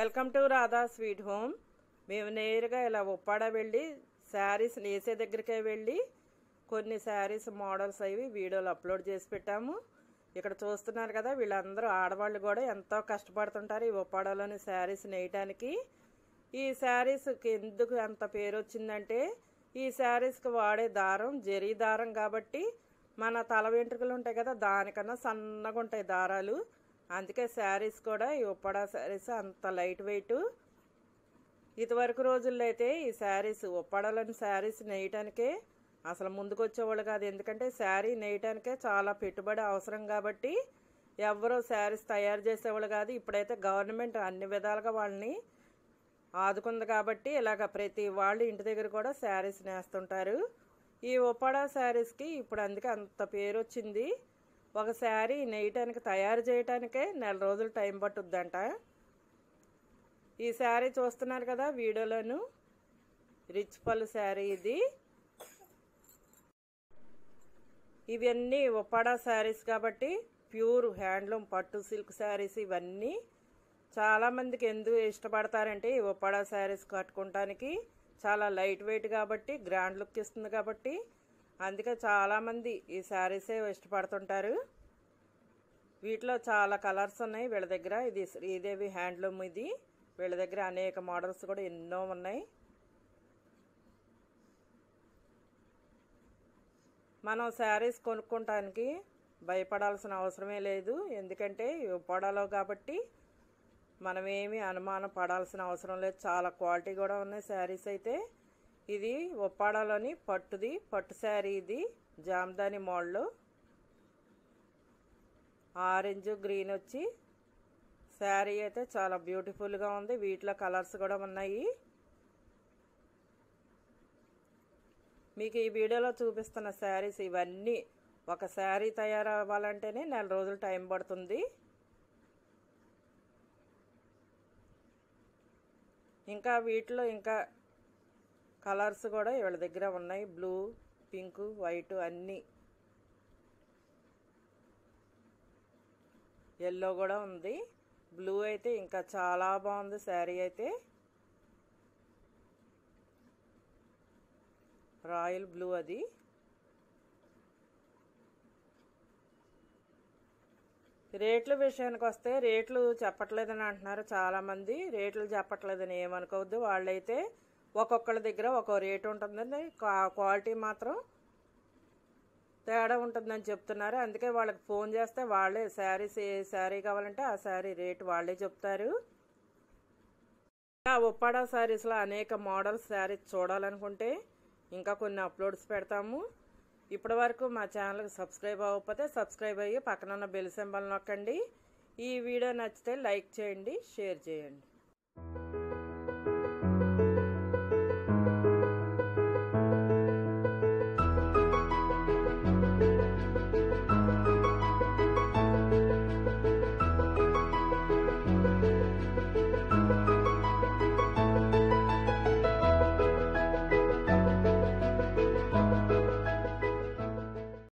welcome to Radha sweet home మేము నేరుగా ఇలా ఉప్పాడ వెళ్ళి శారీస్ నేసే దగ్గరికే వెళ్ళి కొన్ని శారీస్ మోడల్స్ అవి వీడియోలు అప్లోడ్ చేసి పెట్టాము ఇక్కడ చూస్తున్నారు కదా వీళ్ళందరూ ఆడవాళ్ళు కూడా ఎంతో కష్టపడుతుంటారు ఈ ఉప్పాడలోని శారీస్ నేయటానికి ఈ శారీస్కి ఎందుకు అంత పేరు వచ్చిందంటే ఈ శారీస్కి వాడే దారం జరీ దారం కాబట్టి మన తల వెంట్రుకలు ఉంటాయి కదా దానికన్నా సన్నగా ఉంటాయి దారాలు అందుకే శారీస్ కూడా ఈ ఉప్పడా శారీస్ అంత లైట్ వెయిట్ ఇదివరకు రోజుల్లో అయితే ఈ శారీస్ ఉప్పడలోని శారీస్ నేయటానికే అసలు ముందుకు వచ్చేవాళ్ళు కాదు ఎందుకంటే శారీ నేయటానికే చాలా పెట్టుబడి అవసరం కాబట్టి ఎవరో శారీస్ తయారు చేసేవాళ్ళు కాదు ఇప్పుడైతే గవర్నమెంట్ అన్ని విధాలుగా వాళ్ళని ఆదుకుంది కాబట్టి ఇలాగ ప్రతి వాళ్ళు ఇంటి దగ్గర కూడా శారీస్ నేస్తుంటారు ఈ ఉప్పాడా శారీస్కి ఇప్పుడు అందుకే అంత పేరు వచ్చింది ఒక శారీ నేయటానికి తయారు చేయటానికే నెల రోజులు టైం పట్టుద్దంట ఈ శారీ చూస్తున్నారు కదా వీడియోలోను రిచ్ పళ్ళు శారీ ఇది ఇవన్నీ ఉప్పాడా శారీస్ కాబట్టి ప్యూర్ హ్యాండ్లూమ్ పట్టు సిల్క్ శారీస్ ఇవన్నీ చాలామందికి ఎందుకు ఇష్టపడతారంటే ఈ ఉప్పాడా శారీస్ కట్టుకోవటానికి చాలా లైట్ వెయిట్ కాబట్టి గ్రాండ్ లుక్ ఇస్తుంది కాబట్టి అందుకే చాలామంది ఈ శారీసే ఇష్టపడుతుంటారు వీటిలో చాలా కలర్స్ ఉన్నాయి వీళ్ళ దగ్గర ఇది శ్రీదేవి హ్యాండ్లూమ్ ఇది వీళ్ళ దగ్గర అనేక మోడల్స్ కూడా ఎన్నో ఉన్నాయి మనం శారీస్ కొనుక్కోటానికి భయపడాల్సిన అవసరమే లేదు ఎందుకంటే పొడలో కాబట్టి మనమేమి అనుమానం పడాల్సిన అవసరం లేదు చాలా క్వాలిటీ కూడా ఉన్నాయి శారీస్ అయితే ఇది ఉప్పాడలోని పట్టుది పట్టు శారీ ఇది జామ్దాని మోడల్ ఆరెంజ్ గ్రీన్ వచ్చి శారీ అయితే చాలా బ్యూటిఫుల్గా ఉంది వీటిలో కలర్స్ కూడా ఉన్నాయి మీకు ఈ వీడియోలో చూపిస్తున్న శారీస్ ఇవన్నీ ఒక శారీ తయారవ్వాలంటేనే నెల రోజులు టైం పడుతుంది ఇంకా వీటిలో ఇంకా కలర్స్ కూడా వీళ్ళ దగ్గర ఉన్నాయి బ్లూ పింక్ వైట్ అన్నీ ఎల్లో కూడా ఉంది బ్లూ అయితే ఇంకా చాలా బాగుంది శారీ అయితే రాయల్ బ్లూ అది రేట్ల విషయానికి వస్తే రేట్లు చెప్పట్లేదని అంటున్నారు చాలామంది రేట్లు చెప్పట్లేదని ఏమనుకోవద్దు వాళ్ళైతే ఒక్కొక్కళ్ళ దగ్గర ఒక్కో రేటు ఉంటుందండి క్వాలిటీ మాత్రం తేడా ఉంటుందని చెప్తున్నారు అందుకే వాళ్ళకి ఫోన్ చేస్తే వాళ్ళే శారీస్ ఏ శారీ కావాలంటే ఆ శారీ రేటు వాళ్ళే చెప్తారు ఇంకా ఉప్పాడా శారీస్లో అనేక మోడల్స్ శారీస్ చూడాలనుకుంటే ఇంకా కొన్ని అప్లోడ్స్ పెడతాము ఇప్పటి వరకు మా ఛానల్కి సబ్స్క్రైబ్ అవ్వకపోతే సబ్స్క్రైబ్ అయ్యి పక్కన ఉన్న బెల్ సింబల్ నొక్కండి ఈ వీడియో నచ్చితే లైక్ చేయండి షేర్ చేయండి